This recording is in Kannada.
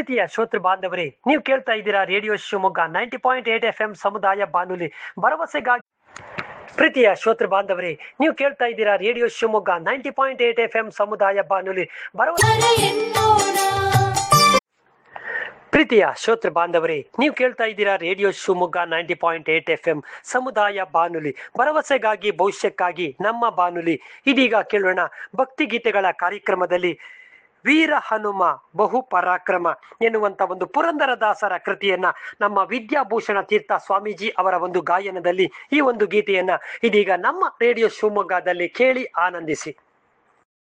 ಪ್ರೀತಿಯ ಶ್ರೋತೃ ಬಾಂಧವರೇ ನೀವು ಕೇಳ್ತಾ ಇದ್ದೀರಾ radio Shivamogga ninety point eight F M ಸಮುದಾಯ ಬಾನುಲಿ ಭರವಸೆಗಾಗಿ ಪ್ರೀತಿಯ ಶ್ರೋತೃ ಬಾಂಧವರೇ ನೀವು ಕೇಳ್ತಾ ಇದ್ದೀರಾ radio Shivamogga ninety point eight F M ಸಮುದಾಯ ಬಾನುಲಿ ಭರವಸೆ ಪ್ರೀತಿಯ ಶ್ರೋತೃ ಬಾಂಧವರೇ ನೀವು ಕೇಳ್ತಾ ಇದ್ದೀರಾ radio Shivamogga ninety point eight F M ಸಮುದಾಯ ಬಾನುಲಿ ಭರವಸೆಗಾಗಿ ಭವಿಷ್ಯಕ್ಕಾಗಿ ನಮ್ಮ ಬಾನುಲಿ ಇದೀಗ ಕೇಳೋಣ ಭಕ್ತಿ ಗೀತೆಗಳ ಕಾರ್ಯಕ್ರಮದಲ್ಲಿ ವೀರ ಹನುಮ ಬಹು ಪರಾಕ್ರಮ ಎನ್ನುವಂತ ಒಂದು ಪುರಂದರದಾಸರ ಕೃತಿಯನ್ನ ನಮ್ಮ ವಿದ್ಯಾಭೂಷಣ ತೀರ್ಥ ಸ್ವಾಮೀಜಿ ಅವರ ಒಂದು ಗಾಯನದಲ್ಲಿ ಈ ಒಂದು ಗೀತೆಯನ್ನ ಇದೀಗ ನಮ್ಮ ರೇಡಿಯೋ ಶಿವಮೊಗ್ಗದಲ್ಲಿ ಕೇಳಿ ಆನಂದಿಸಿ